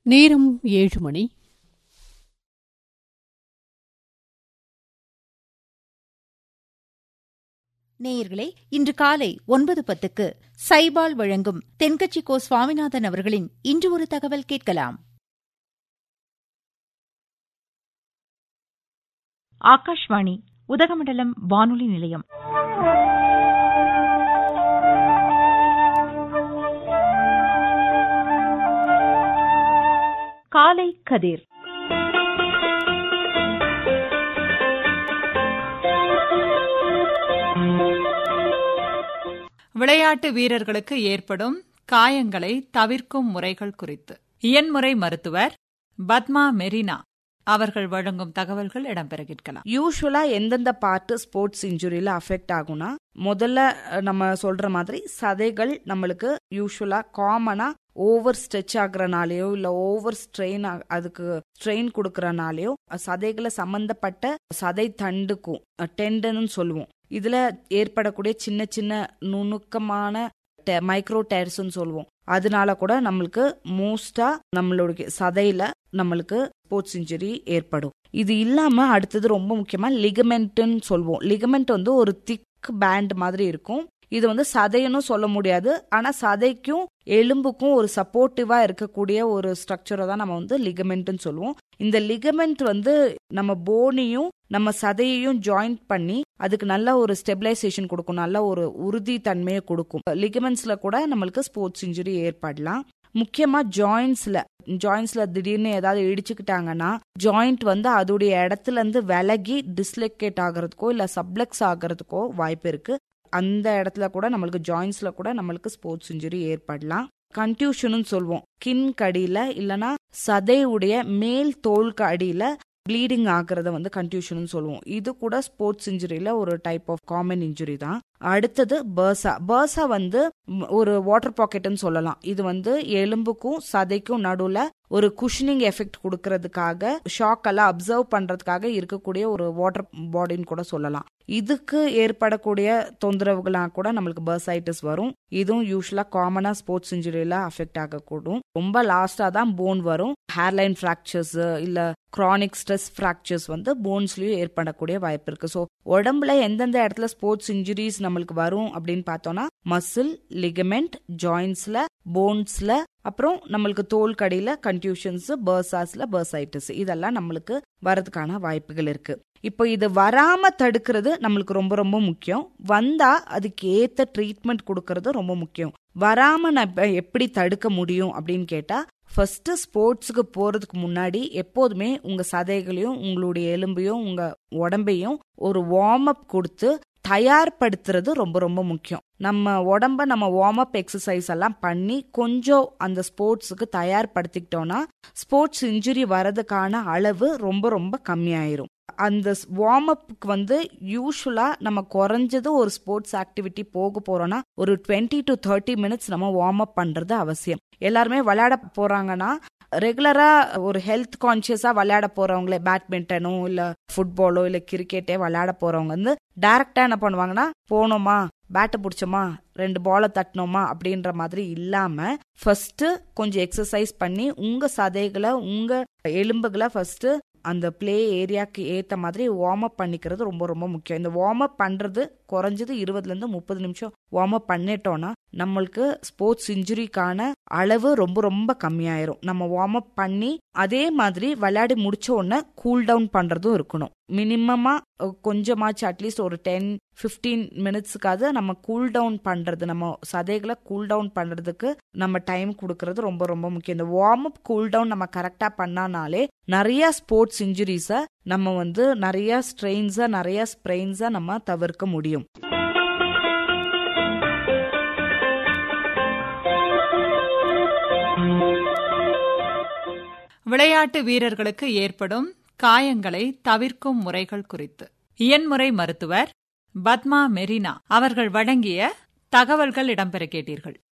நேரம் ஏழு மணி நேயர்களே இன்று காலை ஒன்பது பத்துக்கு சைபால் வழங்கும் தென்கட்சி கோ சுவாமிநாதன் அவர்களின் இன்று ஒரு தகவல் கேட்கலாம் ஆகாஷ்வாணி உதகமண்டலம் வானொலி நிலையம் காலை கதிர் விளையாட்டு வீரர்களுக்கு ஏற்படும் காயங்களை தவிர்க்கும் முறைகள் குறித்து இயன்முறை மருத்துவர் பத்மா மெரினா அவர்கள் வழங்கும் தகவல்கள் இடம்பெற கேட்கலாம் யூஸ்வலா எந்தெந்த பார்ட்டு ஸ்போர்ட்ஸ் இன்ஜுரியில அஃபெக்ட் ஆகும்னா முதல்ல அஹ், நம்ம சொல்ற மாதிரி சதைகள் நம்மளுக்கு யூஸ்வலா காமனா ஓவர் ஸ்ட்ரெச் ஆகுறனாலயோ இல்ல ஓவர் ஸ்ட்ரெயின் அதுக்கு ஸ்ட்ரெயின் கொடுக்கறனாலயோ சதைகளை சம்பந்தப்பட்ட சதை தண்டுக்கும் டெண்டன்னு சொல்லுவோம் இதுல ஏற்படக்கூடிய சின்ன சின்ன நுணுக்கமான மைக்ரோ டயர்ஸ்னு சொல்லுவோம் அதனால கூட நம்மளுக்கு மோஸ்டா நம்மளுடைய சதையில நம்மளுக்கு ஸ்போர்ட்ஸ் இன்ஜுரி ஏற்படும் இது இல்லாம அடுத்தது ரொம்ப முக்கியமா லிகமெண்ட்னு சொல்லுவோம் லிகமெண்ட் வந்து ஒரு திக் பேண்ட் மாதிரி இருக்கும் இது வந்து சதைன்னு சொல்ல முடியாது ஆனா சதைக்கும் எலும்புக்கும் ஒரு சப்போர்ட்டிவா இருக்கக்கூடிய ஒரு ஸ்ட்ரக்சரை தான் நம்ம வந்து லிகமெண்ட்னு சொல்லுவோம் இந்த லிகமெண்ட் வந்து நம்ம போனையும் நம்ம சதையையும் ஜாயிண்ட் பண்ணி அதுக்கு நல்ல ஒரு ஸ்டெபிலைசேஷன் கொடுக்கும் நல்ல ஒரு உறுதி தன்மையை கொடுக்கும் லிகமெண்ட்ஸ்ல கூட நம்மளுக்கு ஸ்போர்ட்ஸ் இன்ஜுரி ஏற்படலாம் முக்கியமா ஜாயின்ஸ்ல ஜாயின்ஸ்ல திடீர்னு ஏதாவது இடிச்சுக்கிட்டாங்கன்னா ஜாயிண்ட் வந்து அதோடைய இடத்துல இருந்து விலகி டிஸ்லொகேட் ஆகிறதுக்கோ இல்ல சப்ளெக்ஸ் ஆகிறதுக்கோ வாய்ப்பு இருக்கு அந்த இடத்துல கூட நம்மளுக்கு ஜாயின்ஸ்ல கூட நம்மளுக்கு ஸ்போர்ட்ஸ் இன்ஜுரி ஏற்படலாம் கன்டியூஷன் சொல்லுவோம் கின் கடியில இல்லனா சதையுடைய மேல் தோலுக்கு அடியில ப்ளீடிங் ஆகுறத வந்து கன்டியூஷன் சொல்லுவோம் இது கூட ஸ்போர்ட்ஸ் இன்ஜுரியில ஒரு டைப் ஆஃப் காமன் இன்ஜுரி தான் அடுத்தது பர்சா பர்சா வந்து ம், ஒரு வாட்டர் பாக்கெட்னு சொல்லலாம் இது வந்து எலும்புக்கும் சதைக்கும் நடுவுல ஒரு குஷனிங் எஃபெக்ட் கொடுக்கறதுக்காக ஷாக் எல்லாம் அப்சர்வ் பண்றதுக்காக இருக்கக்கூடிய ஒரு வாட்டர் பாடின்னு கூட சொல்லலாம் இதுக்கு ஏற்படக்கூடிய தொந்தரவுகளா கூட நம்மளுக்கு பர்சைட்டிஸ் வரும் இதுவும் யூஸ்வலா காமனா ஸ்போர்ட்ஸ் இன்ஜுரியில அஃபெக்ட் ஆகக்கூடும் ரொம்ப லாஸ்டா தான் போன் வரும் ஹேர்லைன் ஃபிராக்சர்ஸ் இல்ல கிரானிக் ஸ்ட்ரெஸ் ஃபிராக்சர்ஸ் வந்து போன்ஸ்லயும் ஏற்படக்கூடிய வாய்ப்பு இருக்கு ஸோ உடம்புல எந்தெந்த இடத்துல ஸ்போர்ட்ஸ் இன்ஜுரிஸ் நம்மளுக்கு வரும் அப்படின்னு பார்த்தோம்னா மசில் லிகமெண்ட் ஜாயின்ஸ்ல போன்ஸ்ல அப்புறம் நம்மளுக்கு தோல் கடியில கன்டியூஷன்ஸ் பர்சாஸ்ல பர்சைட்டிஸ் இதெல்லாம் நம்மளுக்கு வரதுக்கான வாய்ப்புகள் இருக்கு இப்போ இது வராம தடுக்கிறது நம்மளுக்கு ரொம்ப ரொம்ப முக்கியம் வந்தா அதுக்கு ஏத்த ட்ரீட்மெண்ட் கொடுக்கறது ரொம்ப முக்கியம் வராம நான் இப்ப எப்படி தடுக்க முடியும் அப்படின்னு கேட்டா ஃபர்ஸ்ட் ஸ்போர்ட்ஸுக்கு போறதுக்கு முன்னாடி எப்போதுமே உங்க சதைகளையும் உங்களுடைய எலும்பையும் உங்க உடம்பையும் ஒரு வார்ம் அப் கொடுத்து தயார்படுத்துறது ரொம்ப ரொம்ப முக்கியம் நம்ம உடம்ப நம்ம வார்ம் அப் எக்ஸசைஸ் எல்லாம் பண்ணி கொஞ்சம் அந்த ஸ்போர்ட்ஸுக்கு தயார்படுத்திக்கிட்டோம்னா ஸ்போர்ட்ஸ் இன்ஜுரி வரதுக்கான அளவு ரொம்ப ரொம்ப கம்மியாயிரும் அந்த வார்ம் அப்புக்கு வந்து யூஸ்வலா நம்ம குறைஞ்சது ஒரு ஸ்போர்ட்ஸ் ஆக்டிவிட்டி போக போறோம்னா ஒரு டுவெண்ட்டி டு தேர்ட்டி மினிட்ஸ் நம்ம வார்ம் அப் பண்றது அவசியம் எல்லாருமே விளையாட போறாங்கன்னா ரெகுலரா ஒரு ஹெல்த் கான்சியஸா விளையாட போறவங்களே பேட்மிண்டனோ இல்ல ஃபுட்பாலோ இல்ல கிரிக்கெட்டே விளையாட போறவங்க வந்து டைரக்டா என்ன பண்ணுவாங்கன்னா போனோமா பேட்டை பிடிச்சோமா ரெண்டு பாலை தட்டினோமா அப்படின்ற மாதிரி இல்லாம ஃபர்ஸ்ட் கொஞ்சம் எக்ஸசைஸ் பண்ணி உங்க சதைகளை உங்க எலும்புகளை ஃபர்ஸ்ட் அந்த ப்ளே ஏரியாக்கு ஏத்த மாதிரி வார்ம் அப் பண்ணிக்கிறது ரொம்ப ரொம்ப முக்கியம் இந்த வார்ம் அப் பண்றது குறைஞ்சது இருபதுல இருந்து முப்பது நிமிஷம் வார்ம் அப் பண்ணிட்டோம்னா நம்மளுக்கு ஸ்போர்ட்ஸ் இன்ஜுரிக்கான அளவு ரொம்ப ரொம்ப கம்மியாயிரும் நம்ம வார்ம் அப் பண்ணி அதே மாதிரி விளையாடி முடிச்ச உடனே கூல் டவுன் பண்றதும் இருக்கணும் மினிமமா அஹ், கொஞ்சமாச்சு அட்லீஸ்ட் ஒரு டென் ஃபிஃப்டீன் மினிட்ஸுக்காவது நம்ம கூல் டவுன் பண்றது நம்ம சதைகளை கூல் டவுன் பண்றதுக்கு நம்ம டைம் கொடுக்கறது ரொம்ப ரொம்ப முக்கியம் இந்த வார்ம் அப் கூல் டவுன் நம்ம கரெக்டா பண்ணானாலே நிறைய ஸ்போர்ட்ஸ் இன்ஜுரிஸை நம்ம வந்து நிறைய ஸ்ட்ரெயின்ஸை நிறைய ஸ்ப்ரெயின்ஸை நம்ம தவிர்க்க முடியும் விளையாட்டு வீரர்களுக்கு ஏற்படும் காயங்களை தவிர்க்கும் முறைகள் குறித்து இயன்முறை மருத்துவர் பத்மா மெரினா அவர்கள் வழங்கிய தகவல்கள் இடம்பெற கேட்டீர்கள்